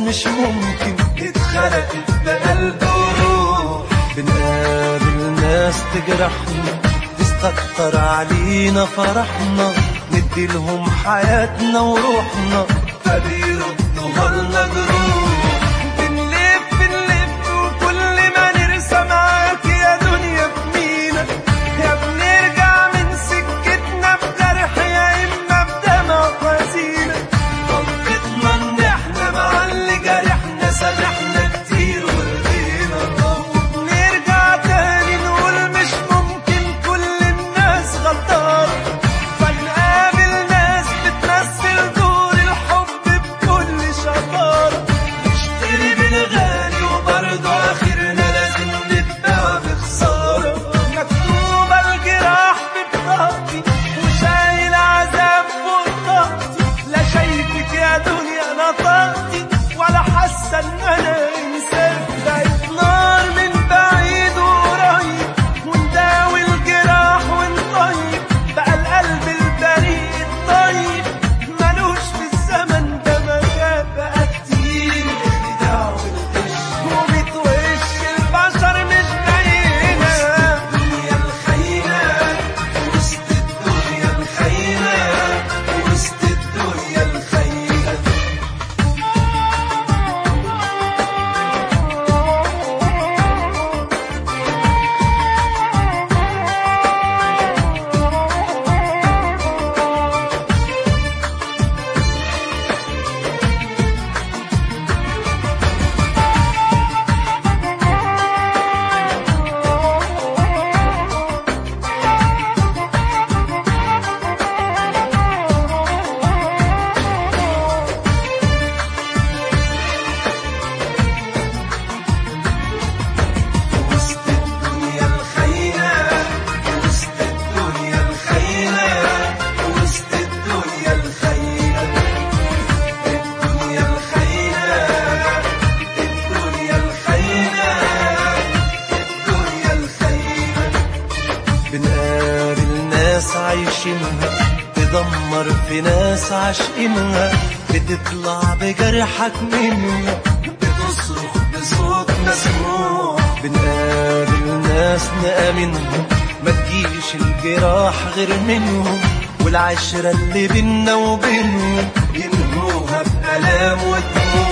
مش ممكن اتخلقت بقلب وروح بنقابل ناس تجرحنا تستكتر علينا فرحنا ندي لهم حياتنا وروحنا فبيردوها لنا جروح بنلف بنلف وكل ما نرسى معاك يا دنيا بمينا يا بنرجع من سكتنا بجرح يا اما بدمع وحزينة غلطتنا ان احنا مع اللي جرحنا سامحنا كتير ورضينا وبنرجع تاني نقول مش ممكن كل الناس غلطانة فنقابل ناس بتمثل دور الحب بكل شطارة نشتري بالغالي وبرضه آخرنا لازم نتباع بخسارة مكتوبة الجراح ببطاقتي وشايل عذاب فوق طاقتي لا شايفك يا دنيا أنا طاقتي ولا حاسة إن أنا إنسان بقيت نار من بعيد وقريب ونداوي الجراح ونطيب بقى القلب البريء الطيب ملوش في الزمن ده مكان بقى كتير الخداع والغش وبتوش البشر مش باينة الدنيا الخينة وسط الدنيا الخينة وسط الدنيا الخينة وسط الدنيا الخينة وسط الدنيا الخينة وسط الدنيا الخينة الدنيا الخينة الدنيا الخينة الدنيا الخينة بنقابل ناس عايشينها تدمر في ناس عاشقينها بتطلع بجرحك منها بتصرخ بصوت مسموع بنقابل ناس نآمنهم ما تجيش الجراح غير منهم والعشرة اللي بينا وبينهم ينهوها بألام ودموع